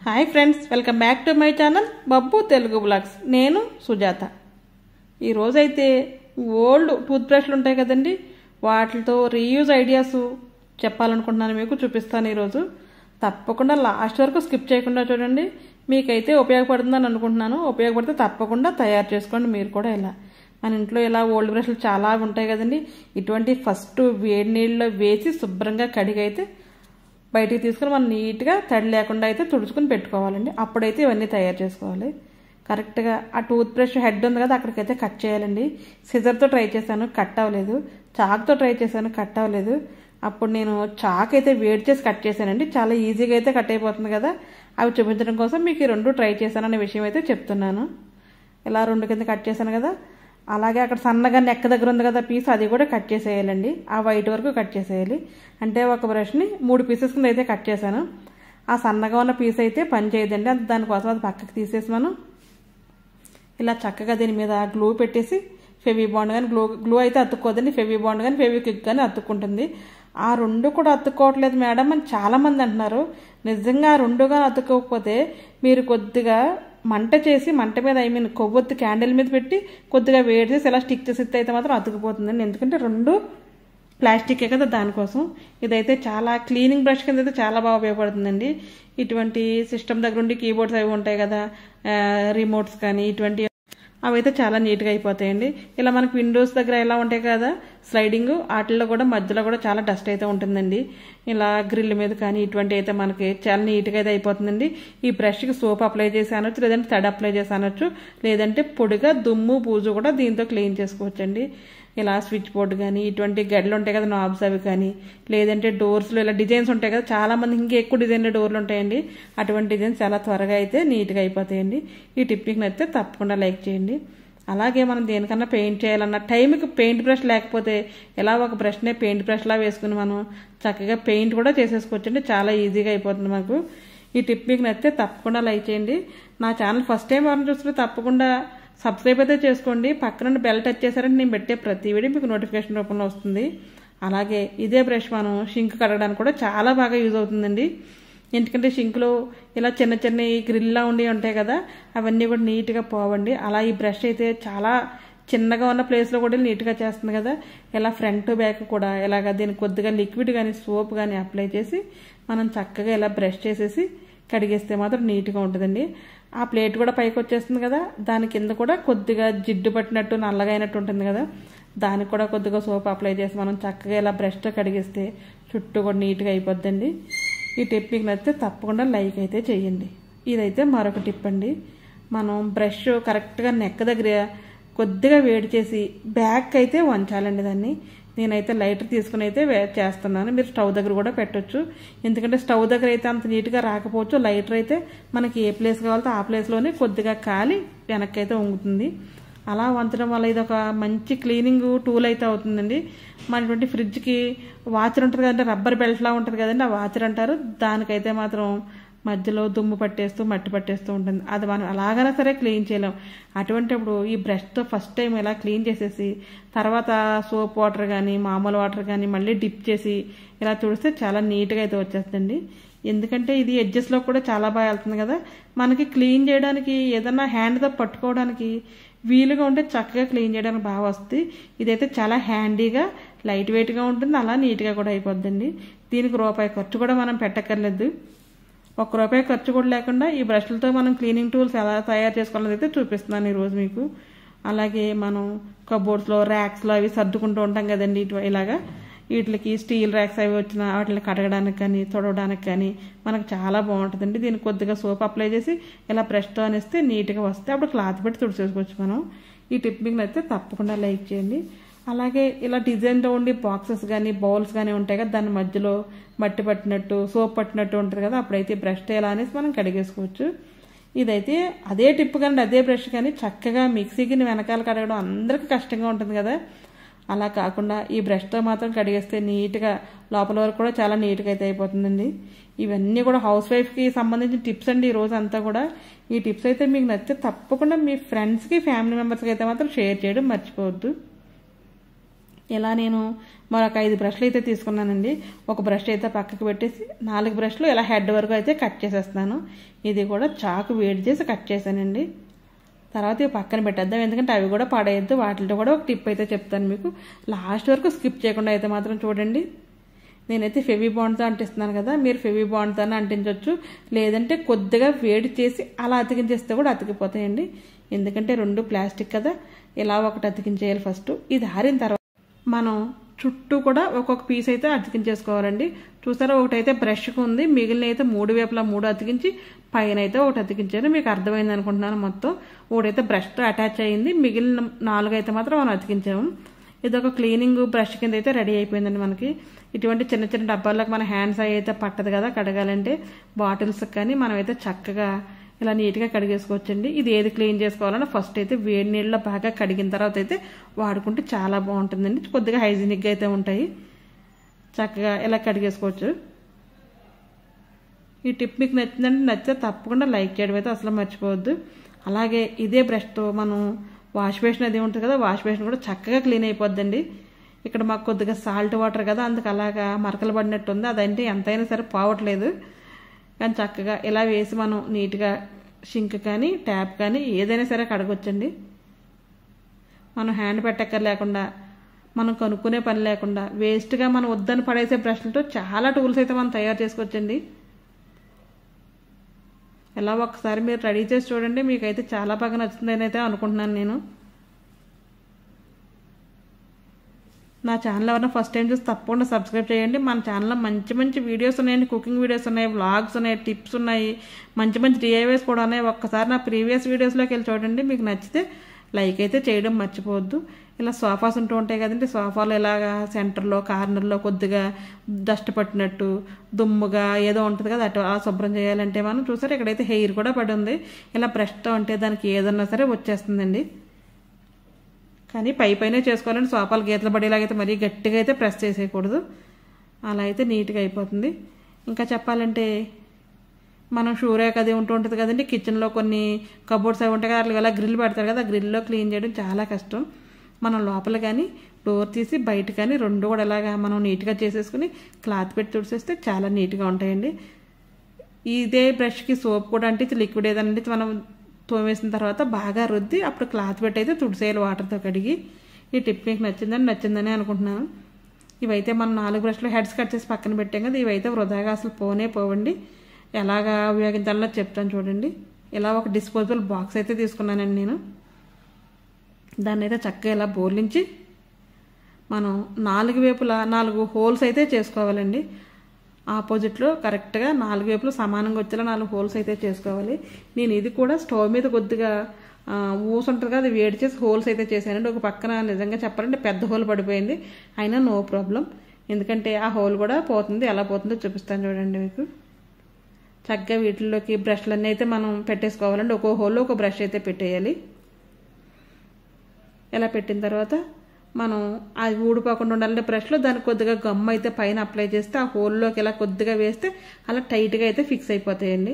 hi friends welcome back to my channel Babbu Telugu blogs నేను సుజాత ఈరోజైతే old tooth బ్రష్లు ఉంటాయి కదండి వాటితో రీయూజ్ ఐడియాస్ చెప్పాలనుకుంటున్నాను మీకు చూపిస్తాను ఈరోజు తప్పకుండా లాస్ట్ వరకు స్కిప్ చేయకుండా చూడండి మీకైతే ఉపయోగపడుతుందని అనుకుంటున్నాను ఉపయోగపడితే తప్పకుండా తయారు చేసుకోండి మీరు కూడా ఇలా మన ఇంట్లో ఇలా ఓల్డ్ బ్రష్లు చాలా ఉంటాయి కదండి ఇటువంటి ఫస్ట్ వేడి నీళ్ళలో వేసి శుభ్రంగా కడిగైతే బయటికి తీసుకుని మనం నీట్గా తడి లేకుండా అయితే తుడుచుకుని పెట్టుకోవాలండి అప్పుడైతే ఇవన్నీ తయారు చేసుకోవాలి కరెక్ట్గా ఆ టూత్ బ్రష్ హెడ్ ఉంది కదా అక్కడికైతే కట్ చేయాలండి సిజర్తో ట్రై చేశాను కట్ అవ్వలేదు చాక్తో ట్రై చేశాను కట్ అవ్వలేదు అప్పుడు నేను చాక్ అయితే వేడి చేసి కట్ చేశానండి చాలా ఈజీగా అయితే కట్ అయిపోతుంది కదా అవి చూపించడం కోసం మీకు ఈ రెండు ట్రై చేశాననే విషయం అయితే చెప్తున్నాను ఇలా రెండు కింద కట్ చేశాను కదా అలాగే అక్కడ సన్నగా నెక్ దగ్గర ఉంది కదా పీస్ అది కూడా కట్ చేసేయాలండి ఆ వైట్ వరకు కట్ చేసేయాలి అంటే ఒక బ్రష్ని మూడు పీసెస్ కింద అయితే కట్ చేశాను ఆ సన్నగా ఉన్న పీస్ అయితే పని చేయదండి అది దానికోసం అది పక్కకి తీసేసి మనం ఇలా చక్కగా దీని మీద గ్లూ పెట్టేసి ఫెవీ బాండ్ కానీ గ్లూ గ్లూ అయితే అతుక్కోదండి ఫెవీ బాండ్ కానీ ఫెవీ క్విక్ కానీ అతుక్కుంటుంది ఆ రెండు కూడా అతుక్కోవట్లేదు మేడం అని చాలామంది అంటున్నారు నిజంగా ఆ రెండు కానీ అతుక్కోకపోతే మీరు కొద్దిగా మంట చేసి మంట మీద ఐ మీన్ కొవ్వొత్తి క్యాండిల్ మీద పెట్టి కొద్దిగా వేడి చేసి ఇలా స్టిక్ చేసి అయితే మాత్రం అతుకుపోతుందండి ఎందుకంటే రెండు ప్లాస్టికే కదా దానికోసం ఇదైతే చాలా క్లీనింగ్ బ్రష్ కింద అయితే చాలా బాగా ఉపయోగపడుతుందండి ఇటువంటి సిస్టమ్ దగ్గర ఉండి కీబోర్డ్స్ అవి ఉంటాయి కదా రిమోట్స్ కానీ ఇటువంటి అవైతే చాలా నీట్గా అయిపోతాయండి ఇలా మనకి విండోస్ దగ్గర ఎలా ఉంటాయి కదా స్లైడింగ్ వాటిల్లో కూడా మధ్యలో కూడా చాలా డస్ట్ అయితే ఉంటుందండి ఇలా గ్రిల్ మీద కానీ ఇటువంటి అయితే మనకి చాలా నీట్గా అయితే అయిపోతుందండి ఈ బ్రష్కి సోప్ అప్లై చేసి అనొచ్చు లేదంటే తడి అప్లై చేసి అనొచ్చు లేదంటే పొడిగా దుమ్ము బూజు కూడా దీంతో క్లీన్ చేసుకోవచ్చండి ఇలా స్విచ్ బోర్డు కానీ ఇటువంటి గడ్డలు ఉంటాయి కదా నాబ్స్ అవి కానీ లేదంటే డోర్స్లో ఇలా డిజైన్స్ ఉంటాయి కదా చాలా మంది ఇంకా ఎక్కువ డిజైన్ల డోర్లు ఉంటాయండి అటువంటి డిజైన్స్ చాలా త్వరగా అయితే నీట్గా అయిపోతాయండి ఈ టిప్ మీకు నచ్చితే తప్పకుండా లైక్ చేయండి అలాగే మనం దేనికన్నా పెయింట్ చేయాలన్న టైంకి పెయింట్ బ్రష్ లేకపోతే ఎలా ఒక బ్రష్నే పెయింట్ బ్రష్లా వేసుకుని మనం చక్కగా పెయింట్ కూడా చేసేసుకోవచ్చండి చాలా ఈజీగా అయిపోతుంది మాకు ఈ టిప్ మీకు నచ్చితే తప్పకుండా లైక్ చేయండి నా ఛానల్ ఫస్ట్ టైం ఎవరిని చూస్తే తప్పకుండా సబ్స్క్రైబ్ అయితే చేసుకోండి పక్కన బెల్ టచ్ చేశారంటే నేను పెట్టే ప్రతి వీడియో మీకు నోటిఫికేషన్ రూపంలో వస్తుంది అలాగే ఇదే బ్రష్ మనం షింక్ కడగడానికి కూడా చాలా బాగా యూజ్ అవుతుందండి ఎందుకంటే షింక్లో ఇలా చిన్న చిన్న గ్రిల్లా ఉండి ఉంటాయి కదా అవన్నీ కూడా నీట్గా పోవండి అలా ఈ బ్రష్ అయితే చాలా చిన్నగా ఉన్న ప్లేస్లో కూడా నీట్గా చేస్తుంది కదా ఇలా ఫ్రంట్ బ్యాక్ కూడా ఇలాగ దీనికి కొద్దిగా లిక్విడ్ కానీ సోప్ కానీ అప్లై చేసి మనం చక్కగా ఇలా బ్రష్ చేసేసి కడిగేస్తే మాత్రం నీట్గా ఉంటుందండి ఆ ప్లేట్ కూడా పైకి వచ్చేస్తుంది కదా దాని కింద కూడా కొద్దిగా జిడ్డు పట్టినట్టు నల్లగా అయినట్టు ఉంటుంది కదా దానికి కూడా కొద్దిగా సోప్ అప్లై చేసి మనం చక్కగా ఇలా బ్రష్తో కడిగిస్తే చుట్టూ కూడా నీట్గా అయిపోద్దండి ఈ టిప్ మీకు నచ్చితే తప్పకుండా లైక్ అయితే చేయండి ఇదైతే మరొక టిప్ అండి మనం బ్రష్ కరెక్ట్గా నెక్ దగ్గర కొద్దిగా వేడి చేసి బ్యాక్ అయితే వంచాలండి దాన్ని నేనైతే లైటర్ తీసుకుని అయితే చేస్తున్నాను మీరు స్టవ్ దగ్గర కూడా పెట్టొచ్చు ఎందుకంటే స్టవ్ దగ్గర అయితే అంత నీట్గా రాకపోవచ్చు లైటర్ అయితే మనకి ఏ ప్లేస్ కావాలో ఆ ప్లేస్లోనే కొద్దిగా కాలి వెనక్కి అయితే వంగుతుంది అలా వంచడం వల్ల ఇది ఒక మంచి క్లీనింగ్ టూల్ అయితే అవుతుందండి మనటువంటి ఫ్రిడ్జ్కి వాచర్ ఉంటుంది కదంటే రబ్బర్ బెల్ట్లా ఉంటుంది కదండి ఆ వాచర్ అంటారు దానికైతే మాత్రం మధ్యలో దుమ్ము పట్టేస్తూ మట్టి పట్టేస్తూ ఉంటుంది అది మనం అలాగైనా సరే క్లీన్ చేయలేం అటువంటిప్పుడు ఈ బ్రష్తో ఫస్ట్ టైం ఇలా క్లీన్ చేసేసి తర్వాత సోప్ వాటర్ కానీ మామూలు వాటర్ కానీ మళ్ళీ డిప్ చేసి ఇలా తుడిస్తే చాలా నీట్గా అయితే వచ్చేస్తుంది ఎందుకంటే ఇది ఎడ్జెస్లో కూడా చాలా బాగా వెళ్తుంది కదా మనకి క్లీన్ చేయడానికి ఏదన్నా హ్యాండ్తో పట్టుకోవడానికి వీలుగా ఉంటే చక్కగా క్లీన్ చేయడానికి బాగా వస్తుంది ఇదైతే చాలా హ్యాండీగా లైట్ వెయిట్గా ఉంటుంది అలా నీట్గా కూడా అయిపోద్దండి దీనికి రూపాయి ఖర్చు కూడా మనం పెట్టక్కర్లేదు ఒక్క రూపాయి ఖర్చు కూడా లేకుండా ఈ బ్రష్లతో మనం క్లీనింగ్ టూల్స్ ఎలా తయారు చేసుకోవాలని అయితే చూపిస్తున్నాను ఈరోజు మీకు అలాగే మనం కబోర్డ్స్లో ర్యాక్స్లో అవి సర్దుకుంటూ ఉంటాం కదండి ఇటు ఇలాగా వీటికి స్టీల్ ర్యాక్స్ అవి వచ్చిన వాటిని కడగడానికి కానీ తొడవడానికి కానీ మనకు చాలా బాగుంటుందండి దీనికి కొద్దిగా సోప్ అప్లై చేసి ఇలా బ్రష్తో అనిస్తే నీట్గా వస్తే అప్పుడు క్లాత్ పెట్టి తుడిచేసుకోవచ్చు మనం ఈ టిప్ మీకు నచ్చితే తప్పకుండా లైక్ చేయండి అలాగే ఇలా డిజైన్తో ఉండి బాక్సెస్ కానీ బౌల్స్ కానీ ఉంటాయి కదా దాని మధ్యలో మట్టి పట్టినట్టు సోప్ పట్టినట్టు ఉంటుంది కదా అప్పుడైతే బ్రష్తో ఎలా అనేసి మనం కడిగేసుకోవచ్చు ఇదైతే అదే టిప్ కానీ అదే బ్రష్ కానీ చక్కగా మిక్సీకి వెనకాల కడగడం అందరికీ కష్టంగా ఉంటుంది కదా అలా కాకుండా ఈ బ్రష్తో మాత్రం కడిగేస్తే నీట్గా లోపల వరకు కూడా చాలా నీట్గా అయితే అయిపోతుందండి ఇవన్నీ కూడా హౌస్ వైఫ్కి సంబంధించిన టిప్స్ అండి ఈ రోజు అంతా కూడా ఈ టిప్స్ అయితే మీకు నచ్చితే తప్పకుండా మీ ఫ్రెండ్స్కి ఫ్యామిలీ మెంబర్స్కి అయితే మాత్రం షేర్ చేయడం మర్చిపోవద్దు ఇలా నేను మరొక ఐదు బ్రష్లు అయితే తీసుకున్నానండి ఒక బ్రష్ అయితే పక్కకు పెట్టేసి నాలుగు బ్రష్లు ఇలా హెడ్ వరకు అయితే కట్ చేసేస్తున్నాను ఇది కూడా చాకు వేడి చేసి కట్ చేశానండి తర్వాత ఇవి పక్కన పెట్టేద్దాం ఎందుకంటే అవి కూడా పడేయద్దు వాటితో కూడా ఒక టిప్ అయితే చెప్తాను మీకు లాస్ట్ వరకు స్కిప్ చేయకుండా అయితే మాత్రం చూడండి నేనైతే ఫెవీ బాండ్తో అంటిస్తున్నాను కదా మీరు ఫెవీ బాండ్తో అంటించవచ్చు లేదంటే కొద్దిగా వేడి చేసి అలా అతికించేస్తే కూడా అతికిపోతాయండి ఎందుకంటే రెండు ప్లాస్టిక్ కదా ఇలా ఒకటి అతికించేయాలి ఫస్ట్ ఇది ఆరిన తర్వాత మనం చుట్టూ కూడా ఒక్కొక్క పీస్ అయితే అతికించేసుకోవాలండి చూసారా ఒకటైతే బ్రష్కి ఉంది మిగిలిన అయితే మూడు వైపులా మూడు అతికించి పైన అయితే ఒకటి అతికించాను మీకు అర్థమైంది అనుకుంటున్నాను మొత్తం ఒకటైతే బ్రష్తో అటాచ్ అయ్యింది మిగిలిన నాలుగు అయితే మాత్రం మనం అతికించాము ఇది ఒక క్లీనింగ్ బ్రష్ కింద అయితే రెడీ అయిపోయిందండి మనకి ఇటువంటి చిన్న చిన్న డబ్బాల్లోకి మన హ్యాండ్స్ అవి అయితే పట్టదు కదా కడగాలంటే బాటిల్స్ కానీ మనం అయితే చక్కగా ఇలా నీట్గా కడిగేసుకోవచ్చండి ఇది ఏది క్లీన్ చేసుకోవాలన్నా ఫస్ట్ అయితే వేడి నీళ్ళలో బాగా కడిగిన తర్వాత అయితే వాడుకుంటే చాలా బాగుంటుందండి కొద్దిగా హైజీనిక్గా అయితే ఉంటాయి చక్కగా ఇలా కడిగేసుకోవచ్చు ఈ టిప్ మీకు నచ్చిందంటే నచ్చితే తప్పకుండా లైక్ చేయడం అయితే అసలు మర్చిపోవద్దు అలాగే ఇదే బ్రష్తో మనం వాష్ బేసిన్ అది ఉంటుంది కదా వాష్ బేసిన్ కూడా చక్కగా క్లీన్ అయిపోద్దండి ఇక్కడ మాకు కొద్దిగా సాల్ట్ వాటర్ కదా అందుకు అలాగా మరకలు పడినట్టు ఉంది అదంటే ఎంతైనా సరే పోవట్లేదు కానీ చక్కగా ఇలా వేసి మనం నీట్గా షింక్ కానీ ట్యాప్ కానీ ఏదైనా సరే కడగొచ్చండి మనం హ్యాండ్ పెట్టక్కర్ లేకుండా మనం కనుక్కునే పని లేకుండా వేస్ట్గా మనం వద్దని పడేసే బ్రష్లతో చాలా టూల్స్ అయితే మనం తయారు చేసుకోవచ్చండి ఎలా ఒకసారి మీరు రెడీ చేసి చూడండి మీకైతే చాలా బాగా నచ్చుతుందని అయితే అనుకుంటున్నాను నేను నా ఛానల్ ఎవరైనా ఫస్ట్ టైం చూసి తప్పకుండా సబ్స్క్రైబ్ చేయండి మన ఛానల్లో మంచి మంచి వీడియోస్ ఉన్నాయండి కుకింగ్ వీడియోస్ ఉన్నాయి వ్లాగ్స్ ఉన్నాయి టిప్స్ ఉన్నాయి మంచి మంచి డిఐవేస్ కూడా ఉన్నాయి ఒక్కసారి నా ప్రీవియస్ వీడియోస్లోకి వెళ్ళి చూడండి మీకు నచ్చితే లైక్ అయితే చేయడం మర్చిపోవద్దు ఇలా సోఫాస్ ఉంటూ ఉంటాయి కదండి సోఫాలు ఇలాగా సెంటర్లో కార్నర్లో కొద్దిగా డస్ట్ పట్టినట్టు దుమ్ముగా ఏదో ఉంటుంది కదా అటు ఆ శుభ్రం చేయాలంటే మనం చూసారు ఇక్కడైతే హెయిర్ కూడా పడి ఉంది ఇలా బ్రష్తో అంటే దానికి ఏదన్నా సరే వచ్చేస్తుందండి కానీ పై పైనే చేసుకోవాలంటే సోఫాలు గీతలు పడేలాగైతే మరీ గట్టిగా అయితే ప్రెస్ చేసేయకూడదు అలా అయితే నీట్గా అయిపోతుంది ఇంకా చెప్పాలంటే మనం షూ ర్యాక్ అది ఉంటూ ఉంటుంది కదండి కిచెన్లో కొన్ని కబోర్డ్స్ అవి ఉంటాయి కదా అట్లా అలా గ్రిల్ పెడతారు కదా ఆ గ్రిల్లో క్లీన్ చేయడం చాలా కష్టం మనం లోపల కానీ డోర్ తీసి బయట కానీ రెండు కూడా ఇలాగా మనం నీట్గా చేసేసుకుని క్లాత్ పెట్టి తుడిసేస్తే చాలా నీట్గా ఉంటాయండి ఇదే బ్రష్కి సోప్ కూడా అంటే లిక్విడ్ ఏదంటే మనం తోమేసిన తర్వాత బాగా రుద్ది అప్పుడు క్లాత్ పెట్టి అయితే తుడిసేయాలి వాటర్తో కడిగి ఈ టిప్ మీకు నచ్చిందని నచ్చిందని అనుకుంటున్నాను ఇవైతే మనం నాలుగు బ్రష్లు హెడ్స్ కట్ చేసి పక్కన పెట్టాం కదా ఇవైతే వృధాగా అసలు పోనే పోవండి ఎలాగా ఉపయోగించాలో చెప్తాను చూడండి ఇలా ఒక డిస్పోజబుల్ బాక్స్ అయితే తీసుకున్నానండి నేను దాన్ని అయితే చక్కగా ఇలా బోర్లించి మనం నాలుగు వైపులా నాలుగు హోల్స్ అయితే చేసుకోవాలండి ఆపోజిట్లో కరెక్ట్గా నాలుగు వైపులు సమానంగా వచ్చేలా నాలుగు హోల్స్ అయితే చేసుకోవాలి నేను ఇది కూడా స్టవ్ మీద కొద్దిగా ఊసి ఉంటుంది కదా అది వేడి చేసి హోల్స్ అయితే చేశానండి ఒక పక్కన నిజంగా చెప్పాలంటే పెద్ద హోల్ పడిపోయింది అయినా నో ప్రాబ్లం ఎందుకంటే ఆ హోల్ కూడా పోతుంది ఎలా పోతుందో చూపిస్తాను చూడండి మీకు చక్కగా వీటిల్లోకి బ్రష్లన్నీ అయితే మనం పెట్టేసుకోవాలండి ఒక్కో హోల్లో ఒక బ్రష్ అయితే పెట్టేయాలి ఇలా పెట్టిన తర్వాత మనం అది ఊడిపోకుండా ఉండాలంటే బ్రష్లో దానికి కొద్దిగా గమ్ అయితే పైన అప్లై చేస్తే ఆ హోల్లోకి ఇలా కొద్దిగా వేస్తే అలా టైట్గా అయితే ఫిక్స్ అయిపోతాయండి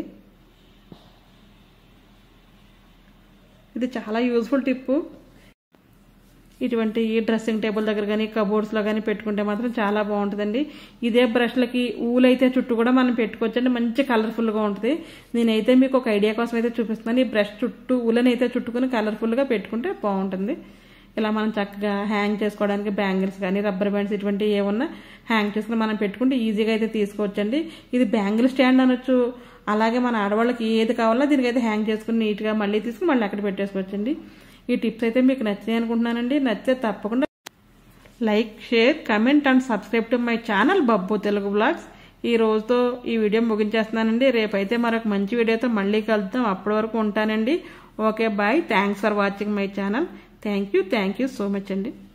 ఇది చాలా యూజ్ఫుల్ టిప్పు ఇటువంటి డ్రెస్సింగ్ టేబుల్ దగ్గర కానీ కబోర్డ్స్లో కానీ పెట్టుకుంటే మాత్రం చాలా బాగుంటుందండి ఇదే బ్రష్లకి ఊలు అయితే చుట్టూ కూడా మనం పెట్టుకోవచ్చండి మంచి కలర్ఫుల్గా ఉంటుంది నేనైతే మీకు ఒక ఐడియా కోసం అయితే చూపిస్తున్నాను ఈ బ్రష్ చుట్టూ ఊలని అయితే చుట్టుకుని కలర్ఫుల్గా పెట్టుకుంటే బాగుంటుంది ఇలా మనం చక్కగా హ్యాంగ్ చేసుకోవడానికి బ్యాంగిల్స్ కానీ రబ్బర్ బ్యాండ్స్ ఇటువంటి ఏమన్నా హ్యాంగ్ చేసుకుని మనం పెట్టుకుంటే ఈజీగా అయితే తీసుకోవచ్చండి ఇది బ్యాంగిల్ స్టాండ్ అనొచ్చు అలాగే మన ఆడవాళ్ళకి ఏది కావాలో దీనికైతే హ్యాంగ్ చేసుకుని నీట్గా మళ్ళీ తీసుకుని మళ్ళీ అక్కడ పెట్టేసుకోవచ్చండి ఈ టిప్స్ అయితే మీకు నచ్చినాయి అనుకుంటున్నానండి నచ్చితే తప్పకుండా like share comment and subscribe to my channel Babbu Telugu blogs ఈ రోజుతో ఈ వీడియో ముగించేస్తున్నానండి రేపైతే మరొక మంచి వీడియోతో మళ్ళీ కలుద్దాం అప్పటి వరకు ఉంటానండి okay bye thanks for watching my channel thank you thank you so much అండి